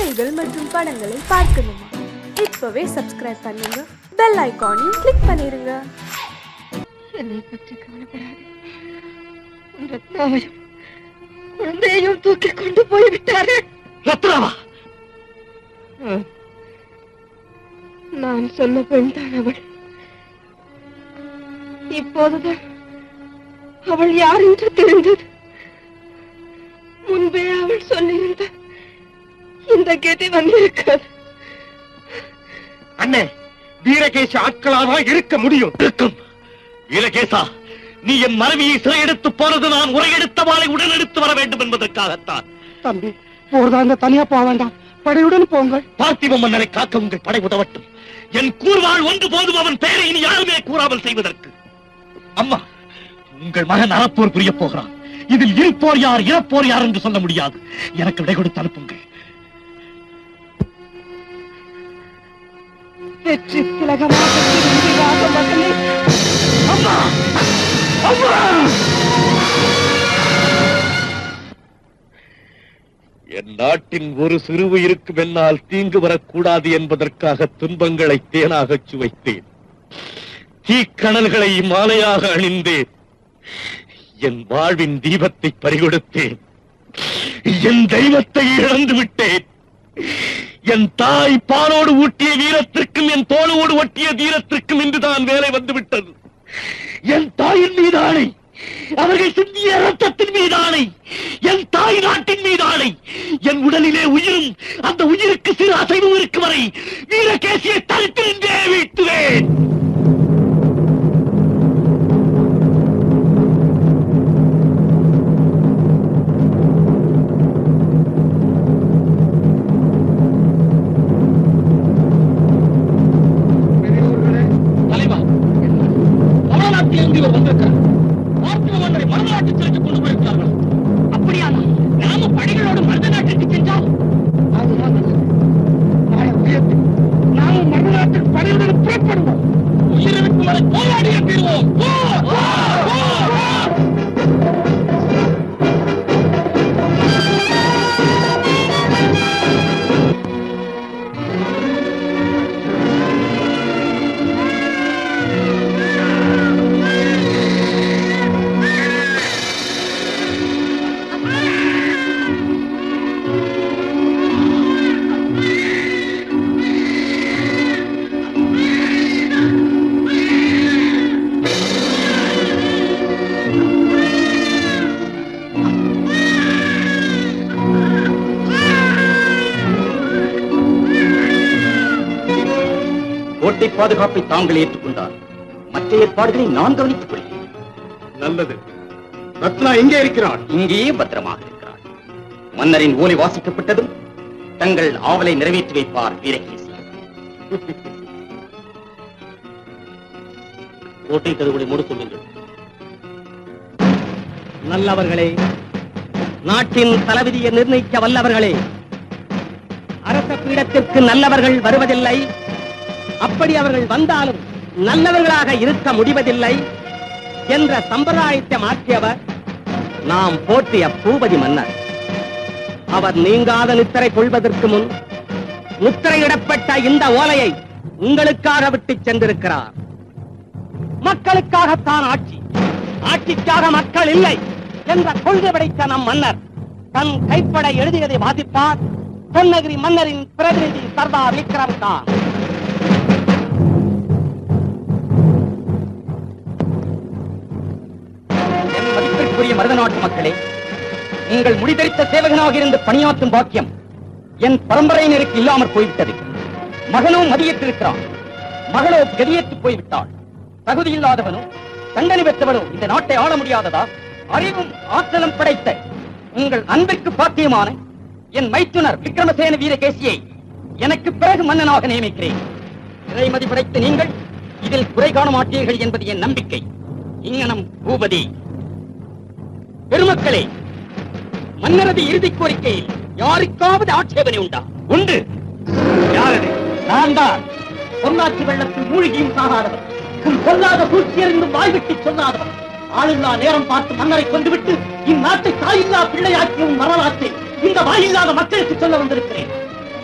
செய்திகள் மற்றும் படங்களை பார்க்கணுமா இப்பவே சப்ஸ்கிரைப் பண்ணுங்க பெல் ஐகானையும் கிளிக் பண்ணிருங்க என்னை பற்றி கவலைப்படாதே உன் ரத்னாவையும் குழந்தையையும் தூக்கி கொண்டு போய்விட்டார்கள் ரத்னாவா ஆம். நான் சொன்ன பெண் தான் அவள் இப்போதுதான் அவள் யார் என்று தெரிந்தது முன்பே அவள் சொல்லியிருந்த இந்த கதி வந்திருக்காது அண்ணே வீரகேச ஆட்களாக இருக்க முடியும் இருக்கும் வீரகேசா நீ என் மனைவியை சிறையெடுத்து போனது நான் உரையெடுத்த வாளை உடன் எடுத்து வர வேண்டும் என்பதற்காகத்தான் தம்பி போர்தாங்க தனியா போக வேண்டாம் படையுடன் போங்கள் பார்த்திப மன்னரை காக்க உங்கள் படை உதவட்டும் என் கூர்வாள் ஒன்று போதும் அவன் பெயரை இனி யாருமே கூறாமல் செய்வதற்கு அம்மா உங்கள் மகன் அறப்போர் புரியப் போகிறான் இதில் இருப்போர் யார் இறப்போர் யார் என்று சொல்ல முடியாது எனக்கு விடை கொடுத்து அனுப்புங்கள் வெற்றி திலகமாக திரும்பியாக மகனே அம்மா அம்மா என் நாட்டின் ஒரு சிறு உயிருக்கு என்னால் தீங்கு வரக்கூடாது என்பதற்காக துன்பங்களை தேனாகச் சுவைத்தேன் தீக்கணல்களை மாலையாக அணிந்தேன் என் வாழ்வின் தீபத்தை பறிகொடுத்தேன் என் தெய்வத்தை இழந்து விட்டேன் என் தாய் பாலோடு ஊட்டிய வீரத்திற்கும் என் தோளோடு ஒட்டிய தீரத்திற்கும் இன்றுதான் வேலை வந்து விட்டது என் தாயின் மீதானை அவர்கள் சிந்திய ரத்தத்தின் மீதானை என் தாய் நாட்டின் மீதானை என் உடலிலே உயிரும் அந்த உயிருக்கு சிறு அசைவு இருக்கும் வரை வீரகேசியை தடுத்து நின்றே வீழ்த்துவேன் தலைவா மரணாட்டில் இருந்து இவர் வந்திருக்கிறார் பார்த்திப மன்னரை மரணாட்டு சிறைக்கு கொண்டு போயிருக்கிறார்கள் அப்படியானா நாம படைகளோடு மருத நாட்டிற்கு சென்றால் அதுதான் நல்லது. நாளை உயர்த்து நாமும் மறுநாட்டில் படையுடன் புறப்படுவோம் உயிரிழக்கும் வரை போராடிய தீர்வோம் போ! போ! போ! கோட்டை பாதுகாப்பை தாங்கள் ஏற்றுக்கொண்டால் மற்ற ஏற்பாடுகளை நான் கவனித்துக் கொள்கிறேன் நல்லது ரத்னா எங்கே இருக்கிறாள் இங்கேயே பத்திரமாக இருக்கிறாள் மன்னரின் ஓலை வாசிக்கப்பட்டதும் தங்கள் ஆவலை நிறைவேற்றி வைப்பார் வீரகேசி கோட்டை கதவுகளை மூட சொல்லுங்கள் நல்லவர்களே நாட்டின் தளபதியை நிர்ணயிக்க வல்லவர்களே அரச பீடத்திற்கு நல்லவர்கள் வருவதில்லை அப்படி அவர்கள் வந்தாலும் நல்லவர்களாக இருக்க முடிவதில்லை என்ற சம்பிரதாயத்தை மாற்றியவர் நாம் போற்றிய பூபதி மன்னர் அவர் நீங்காத நித்திரை கொள்வதற்கு முன் முத்திரையிடப்பட்ட இந்த ஓலையை உங்களுக்காக விட்டுச் சென்றிருக்கிறார் மக்களுக்காகத்தான் ஆட்சி ஆட்சிக்காக மக்கள் இல்லை என்ற கொள்கை படைத்த நம் மன்னர் தன் கைப்பட எழுதியதை வாசிப்பார் பொன்னகிரி மன்னரின் பிரதிநிதி சர்தார் விக்ரம் கான் என் மதிப்பிற்குரிய மருத நாட்டு மக்களே உங்கள் முடிதரித்த சேவகனாக இருந்து பணியாற்றும் பாக்கியம் என் பரம்பரையினருக்கு இல்லாமற் போய்விட்டது மகனோ மதியற்றிருக்கிறான் மகளோ கதியற்று போய்விட்டாள் தகுதி இல்லாதவனோ தண்டனை பெற்றவனோ இந்த நாட்டை ஆள முடியாததா அறிவும் ஆற்றலும் படைத்த உங்கள் அன்பிற்கு பாத்தியமான என் மைத்துனர் விக்ரமசேன வீரகேசியை எனக்கு பிறகு மன்னனாக நியமிக்கிறேன் இறைமதி படைத்த நீங்கள் இதில் குறை காண மாட்டீர்கள் என்பது என் நம்பிக்கை இங்கனம் பூபதி பெருமக்களே மன்னரது இறுதி கோரிக்கையில் யாருக்காவது ஆட்சேபனை உண்டா உண்டு யாரது நான் தான் பொள்ளாச்சி வெள்ளத்தில் மூழ்கியும் சாகாதவர் உன் பொல்லாத சூழ்ச்சியறிந்தும் வாய்விட்டு சொல்லாதவர் ஆளில்லா நேரம் பார்த்து மன்னரை கொண்டுவிட்டு இந்நாட்டை தாயில்லா பிள்ளையாக்கியும் வரலாற்றை இந்த வாயில்லாத மக்களுக்கு சொல்ல வந்திருக்கிறேன்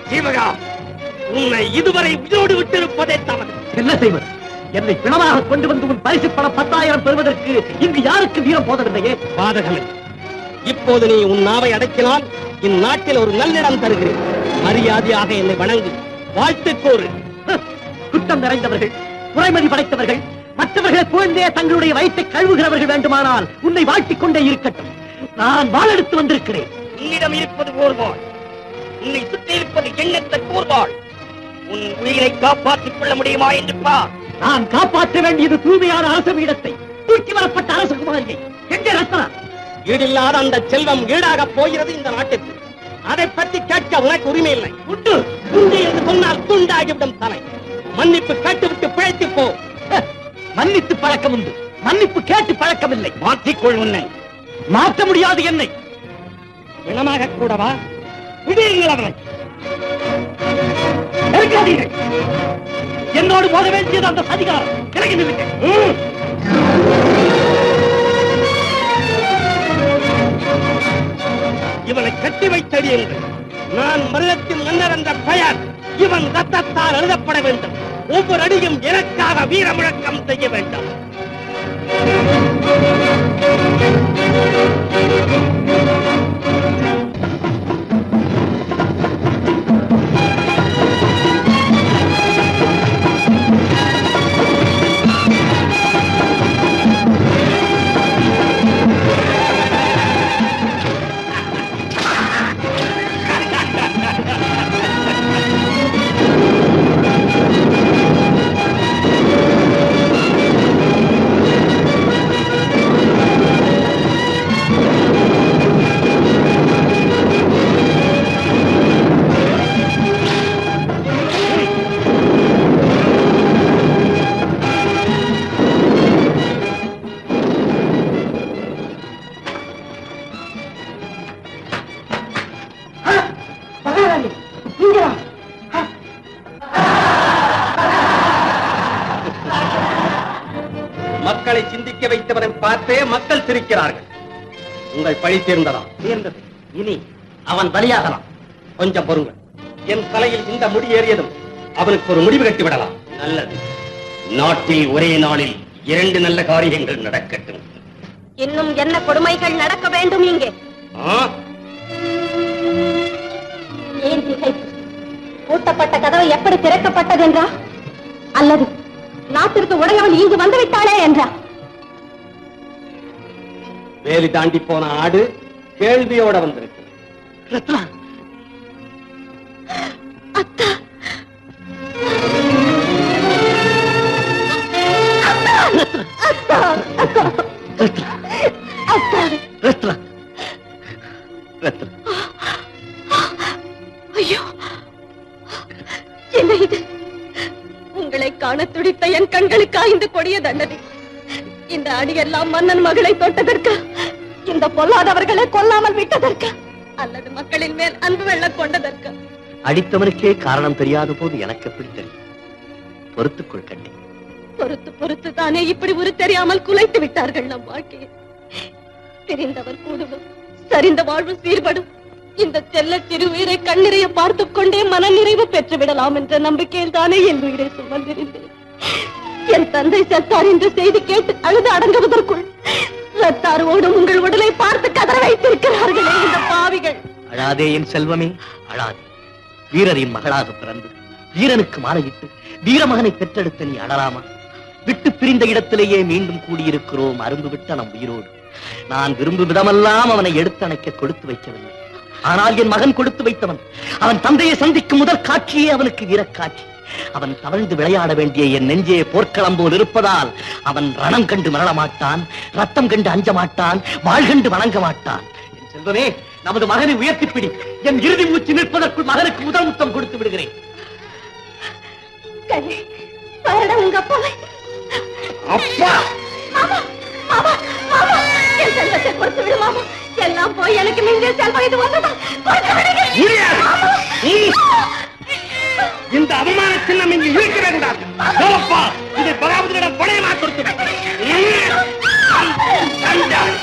ஜீவகா உன்னை இதுவரை உயிரோடு விட்டிருப்பதே தவறு என்ன செய்வது என்னை பிணமாக கொண்டு வந்து உன் பரிசு பணம் பத்தாயிரம் பெறுவதற்கு இங்கு யாருக்கு வீரம் போதவில்லையே பாதகமே இப்போது நீ உன் நாவை அடக்கினால் இந்நாட்டில் ஒரு நல்லிடம் தருகிறேன் மரியாதையாக என்னை வணங்கு வாழ்த்து கூறு குற்றம் நிறைந்தவர்கள் குறைமதி படைத்தவர்கள் மற்றவர்களை புகழ்ந்தே தங்களுடைய வயிற்றை கழுவுகிறவர்கள் வேண்டுமானால் உன்னை வாழ்த்திக் கொண்டே இருக்கட்டும் நான் வாழெடுத்து வந்திருக்கிறேன் உன்னிடம் இருப்பது ஓர்வாள் உன்னை சுற்றி இருப்பது எண்ணற்ற கூர்வாள் உன் உயிரை காப்பாற்றிக் கொள்ள முடியுமா என்று பார் நான் காப்பாற்ற வேண்டியது தூய்மையான அரச பீடத்தை தூக்கி வரப்பட்ட அரசகுமாரியை எங்கே ரத்னா ஈடில்லாத அந்த செல்வம் ஈடாக போகிறது இந்த நாட்டிற்கு அதை பற்றி கேட்க உனக்கு உரிமை இல்லை உண்டு உண்டு என்று சொன்னால் துண்டாகிவிடும் தலை மன்னிப்பு கேட்டுவிட்டு பிழைத்து போ ஹ, மன்னித்து பழக்கம் உண்டு மன்னிப்பு கேட்டு பழக்கமில்லை மாற்றிக்கொள் உன்னை மாற்ற முடியாது என்னை பிணமாக கூடவா விடுங்கள் அவனை நெருங்காதீர்கள். என்னோடு மோத வேண்டியது அந்த சதிகாரம் விலகி நில்லுங்கள் ம். இவனை கட்டி வைத்தடியுங்கள் நான் மருதத்தின் மன்னர் என்ற பெயர் இவன் ரத்தத்தால் எழுதப்பட வேண்டும் ஒவ்வொரு அடியும் எனக்காக வீர முழக்கம் செய்ய வேண்டும் மக்களை சிந்திக்க வைத்தவனை பார்த்தே மக்கள் சிரிக்கிறார்கள் உங்கள் பழி தீர்ந்ததா தீர்ந்தது இனி அவன் பலியாகலாம் கொஞ்சம் பொறுங்கள் என் தலையில் இந்த முடி ஏறியதும் அவனுக்கு ஒரு முடிவு கட்டி விடலாம் நல்லது நாட்டில் ஒரே நாளில் இரண்டு நல்ல காரியங்கள் நடக்கட்டும் இன்னும் என்ன கொடுமைகள் நடக்க வேண்டும் இங்கே ஆ? ஏன் திகைப்பு பூட்டப்பட்ட கதவு எப்படி திறக்கப்பட்டதென்றா அல்லது நாட்டிற்கு உடையவள் இங்கு வந்து விட்டாளே என்றா வேலி தாண்டி போன ஆடு கேள்வியோட வந்திருக்கு ரத்னா அத்தா அத்தா அத்தா ரத்னா ரத்னா ஐயோ என்ன இது உங்களை காண துடித்த என் கண்களுக்கா இந்த கொடிய தண்டனை இந்த அடியெல்லாம் மன்னன் மகளை தொட்டதற்கு இந்த பொல்லாதவர்களை கொல்லாமல் விட்டதற்கு அல்லது மக்களின் மேல் அன்பு வெள்ளம் கொண்டதற்கு அடித்தவனுக்கே காரணம் தெரியாத போது எனக்கு எப்படி தெரியும் பொறுத்துக்கொள் கண்ணே பொறுத்து பொறுத்து தானே இப்படி ஒரு தெரியாமல் குலைத்து விட்டார்கள் நம் வாழ்க்கையை பிரிந்தவர் கூடுவோம் சரிந்த வாழ்வு சீர்படும் இந்த செல்ல சிறு உயிரை கண்ணிறைய பார்த்துக் கொண்டே மன நிறைவு பெற்று விடலாம் என்ற நம்பிக்கையில் தானே என் உயிரை சுமந்திருந்தேன் என் தந்தை செத்தார் என்ற செய்தி கேட்டு அழுது அடங்குவதற்குள் ரத்தாரோடும் உங்கள் உடலை பார்த்து கதற வைத்திருக்கிறார்களே இந்த பாவிகள் அழாதே என் செல்வமே அழாதே வீரரின் மகளாக பிறந்து வீரனுக்கு மாலையிட்டு வீரமகனை பெற்றெடுத்த நீ அழலாமா விட்டு பிரிந்த இடத்திலேயே மீண்டும் கூடியிருக்கிறோம் அருந்து விட்ட நம் உயிரோடு நான் விரும்பும் விதமெல்லாம் அவனை எடுத்தணைக்க கொடுத்து வைக்கவில்லை ஆனால் என் மகன் கொடுத்து வைத்தவன் அவன் தந்தையை சந்திக்கும் முதல் காட்சியே அவனுக்கு வீரக்காட்சி அவன் தவழ்ந்து விளையாட வேண்டிய என் நெஞ்சே போர்க்களம் போல் இருப்பதால் அவன் ரணம் கண்டு மரள மாட்டான் ரத்தம் கண்டு அஞ்ச மாட்டான் வாழ் கண்டு வணங்க மாட்டான் என் செல்வமே நமது மகனை உயர்த்திப் பிடி என் இறுதி மூச்சு நிற்பதற்குள் மகனுக்கு முதல் முத்தம் கொடுத்து விடுகிறேன் கண்ணே பாருடா உங்க அப்பாவை அப்பா மாமா மாமா மாமா என் செல்வத்தை கொடுத்து விடு மாமா எல்லாம் போய் எனக்கு மிஞ்சிய செல்வம் இது ஒன்றுதான் கொடுத்து விடுங்க முடியாது ம். இந்த அவமான சின்னம் இங்கு இருக்கவே கூடாது போப்பா இதை பகாவதியிடம் பழையமா கொடுத்து வை. ம். கண்டாய்.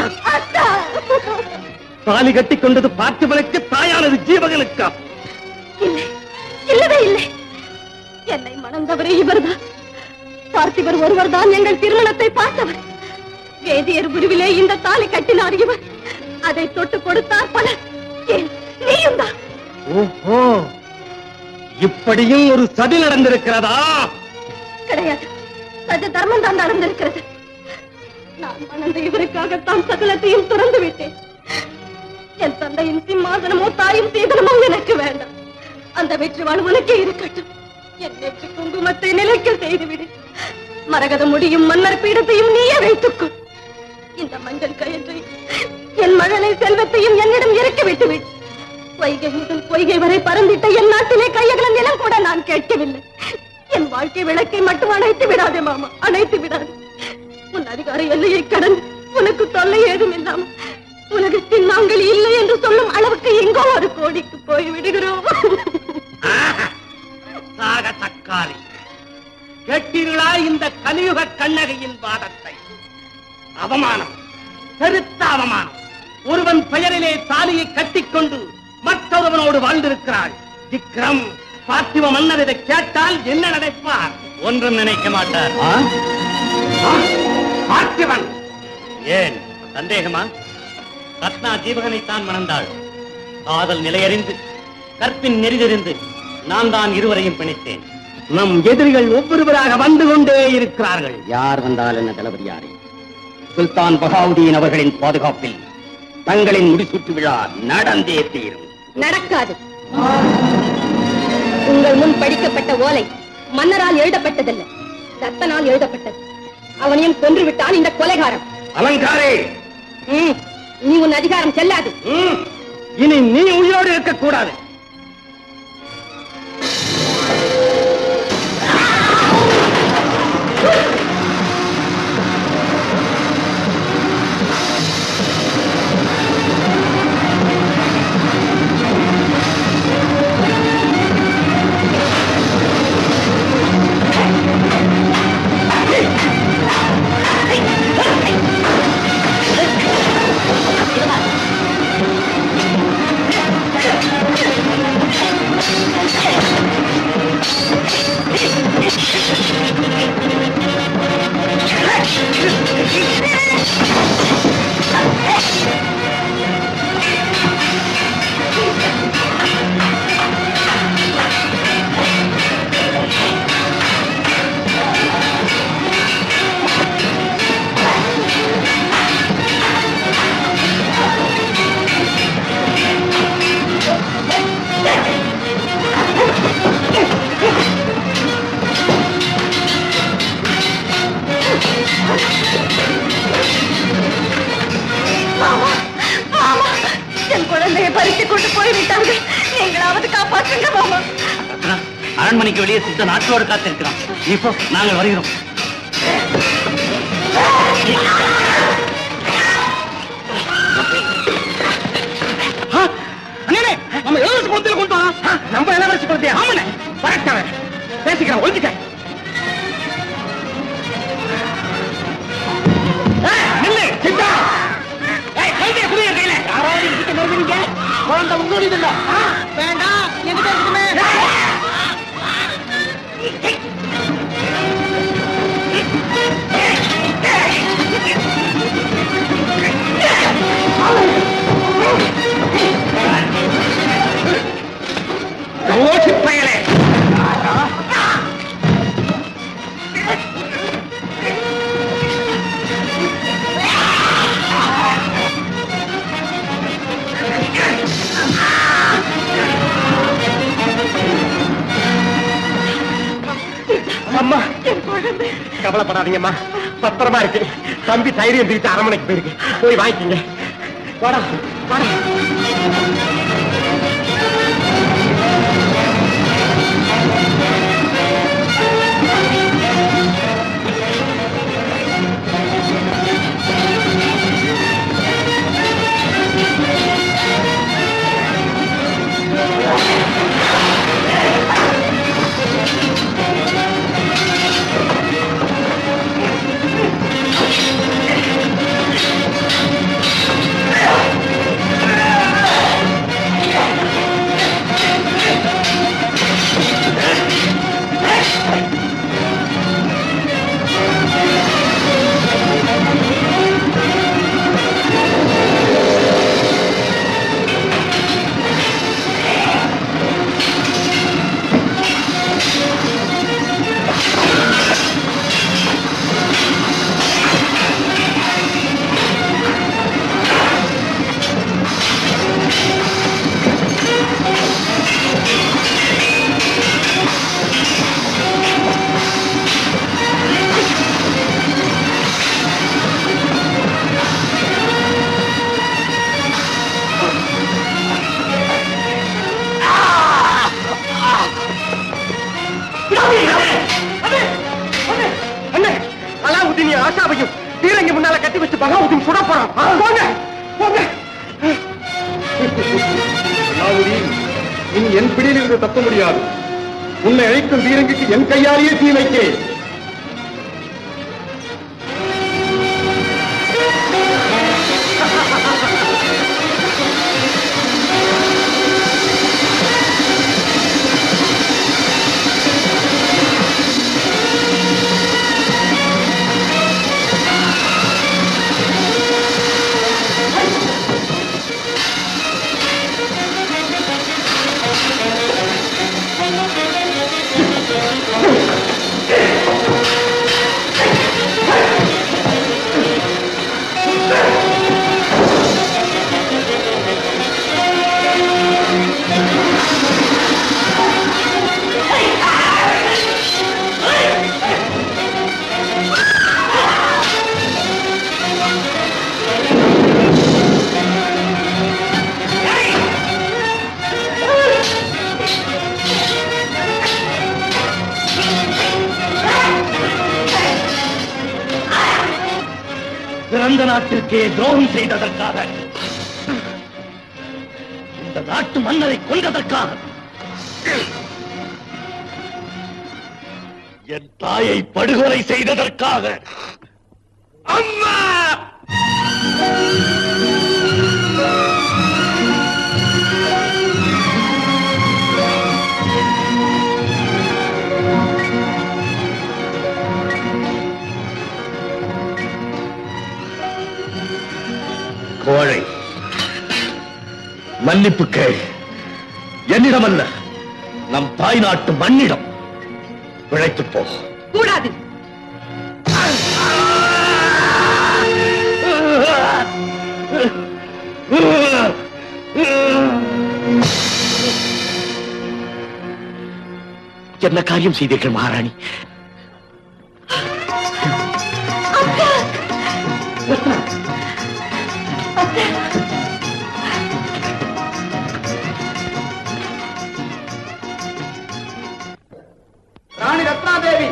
அத்தா தாலி கட்டி கொண்டது பார்த்திபனுக்கு தாயானது ஜீவகனுக்கா இல்லை இல்லவே இல்லை என்னை மணந்தவரே இவர்தான் பார்த்திபர் ஒருவர்தான் எங்கள் திருமணத்தை பார்த்தவர் வேதியர் உருவிலே இந்த தாலி கட்டினார் இவர் அதை தொட்டு கொடுத்தார் பலர் ஏன் நீயும் தான் ஓஹோ இப்படியும் ஒரு சதி நடந்திருக்கிறதா கிடையாது அது தர்மம் தான் நடந்திருக்கிறது நான் மணந்த இவருக்காகத்தான் சகலத்தையும் துறந்து விட்டேன் என் தந்தையின் சிம்மாசனமோ தாயும் சீதனமோ எனக்கு வேண்டாம் அந்த வெற்றி வாழ் உனக்கே இருக்கட்டும் என் நெற்றி குங்குமத்தை நிலைக்க செய்துவிடு மரகத முடியும் மன்னர் பீடத்தையும் நீயே வைத்துக்கொள் இந்த மஞ்சள் கயிற்றை என் மகனை செல்வத்தையும் என்னிடம் இறக்கி விட்டுவிடு வைகை முதல் பொய்கை வரை பறந்திட்ட என் நாட்டிலே கையகல நிலம் கூட நான் கேட்கவில்லை என் வாழ்க்கை விளக்கை மட்டும் அணைத்து விடாதே மாமா அணைத்து விடாதே உன் அதிகார எல்லையை கடந்து உனக்கு தொல்லை ஏதும் இல்லாம உலகத்தில் நாங்கள் இல்லை என்று சொல்லும் அளவுக்கு எங்கோ ஒரு கோடிக்கு போய் விடுகிறோம் சாக தக்காளி கேட்டீர்களா இந்த கலியுக கண்ணகையின் வாதத்தை அவமானம் பெருத்த அவமானம் ஒருவன் பெயரிலே தாலியை கட்டிக்கொண்டு மற்றொருவனோடு வாழ்ந்திருக்கிறாள் விக்ரம் பார்த்திவ மன்னர் இதை கேட்டால் என்ன நினைப்பார் ஒன்றும் நினைக்க மாட்டார் ஆ? ஆ? பார்த்திவன் ஏன் சந்தேகமா ரத்னா ஜீவகனைத்தான் மணந்தாள் காதல் நிலையறிந்து கற்பின் நெறிதறிந்து நான் தான் இருவரையும் பிணைத்தேன் நம் எதிரிகள் ஒவ்வொருவராக வந்து கொண்டே இருக்கிறார்கள் யார் வந்தால் என்ன தளபதியாரே சுல்தான் பகாவுதீன் அவர்களின் பாதுகாப்பில் தங்களின் முடிசூட்டு விழா நடந்தே தீரும் நடக்காது உங்கள் முன் படிக்கப்பட்ட ஓலை மன்னரால் எழுதப்பட்டதல்ல தத்தனால் எழுதப்பட்டது அவனையும் கொன்று விட்டான் இந்த கொலைகாரம் அலங்காரே ம், நீ உன் அதிகாரம் செல்லாது ம், இனி நீ உயிரோடு இருக்கக்கூடாது என் குழந்தையை பறித்துக் கொண்டு போய்விட்டார்கள் நீங்களாவது காப்பாற்றுங்க மாமா ரத்னா அரண்மனைக்கு வெளியே சித்த நாட்டோடு காத்திருக்கிறான் இப்போ நாங்கள் வருகிறோம் அண்ணே நம்ம இளவரசி குளத்தில் கொண்டு வா ஆ, நம்ம இளவரசி குளத்தையா ஆமாண்ணே வரட்டவன் பேசிக்கிறேன் ஒழிஞ்சுட்டேன் நில்லு சித்தா ஏய் கைதியை புரிய கையில யாராவது கிட்ட நெருங்குறீங்க குழந்தை உங்களுடைய இல்ல வேண்டாம் என்கிட்ட இருக்குமே ரோசி பயலே அம்மா கவலைப்படாதீங்கம்மா பத்திரமா இருக்கு தம்பி தைரியம் பிரித்து அரண்மனைக்கு போயிருக்கு போய் வாங்கிக்கங்க வாடா வாடா ஆ சகாபுதீன் சுட போறான் போங்க போங்க அலாவுதீன் இனி என் பிடியில் இருந்து தப்ப முடியாது உன்னை அழைக்கும் வீரங்குக்கு என் கையாலேயே தீ வைக்கிறேன் பிறந்த நாட்டிற்கே துரோகம் செய்ததற்காக இந்த நாட்டு மன்னரை கொன்றதற்காக என் தாயை படுகொலை செய்ததற்காக அம்மா கோழை மன்னிப்பு கேள் என்னிடமல்ல நம் தாய் நாட்டு மண்ணிடம் பிழைத்துப் போ கூடாது என்ன காரியம் செய்தீர்கள் மகாராணி ராணி ரத்னாதேவி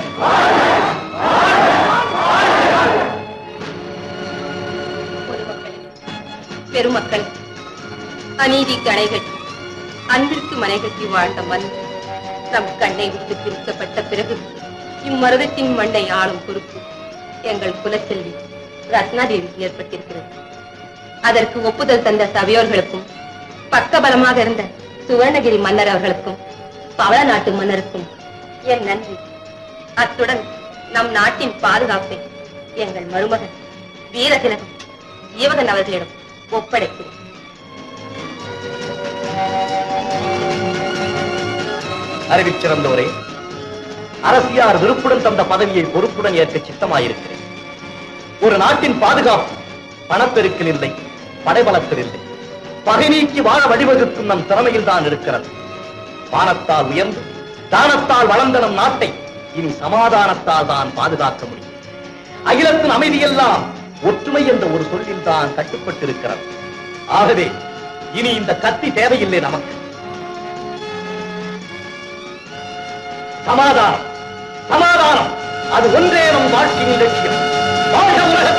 பெருமக்கள் அநீதிக்கு அணைகட்டி அன்பிற்கு மனை கட்டி வாழ்ந்த மண் நம் கண்ணை விட்டு பிரிக்கப்பட்ட பிறகு இம்மருதத்தின் மண்ணை ஆளும் பொறுப்பு எங்கள் குலச்செல்வி ரத்னாதேவிக்கு ஏற்பட்டிருக்கிறது அதற்கு ஒப்புதல் தந்த சபையோர்களுக்கும் பக்கபலமாக இருந்த சுவர்ணகிரி மன்னர் அவர்களுக்கும் பவள நாட்டு மன்னருக்கும் என் நன்றி அத்துடன் நம் நாட்டின் பாதுகாப்பை எங்கள் மருமகன் வீரதிலகம் ஜீவகன் அவர்களிடம் ஒப்படைக்கிறேன் அறிவிச்சிறந்தோரே அரசியார் விருப்புடன் தந்த பதவியை பொறுப்புடன் ஏற்க சித்தமாயிருக்கிறேன் ஒரு நாட்டின் பாதுகாப்பு பணப்பெருக்கில் இல்லை படைபலத்தில் இல்லை பகை நீக்கி வாழ வழிவகுக்கும் நம் திறமையில் தான் இருக்கிறது வானத்தால் உயர்ந்து தானத்தால் வளர்ந்த நம் நாட்டை இனி சமாதானத்தால் தான் பாதுகாக்க முடியும் அகிலத்தின் அமைதியெல்லாம் ஒற்றுமை என்ற ஒரு சொல்லில் தான் கட்டுப்பட்டிருக்கிறது ஆகவே இனி இந்த கத்தி தேவையில்லை நமக்கு சமாதானம் சமாதானம் அது ஒன்றே நம் வாழ்க்கையின் லட்சியம் வாழ்க உலக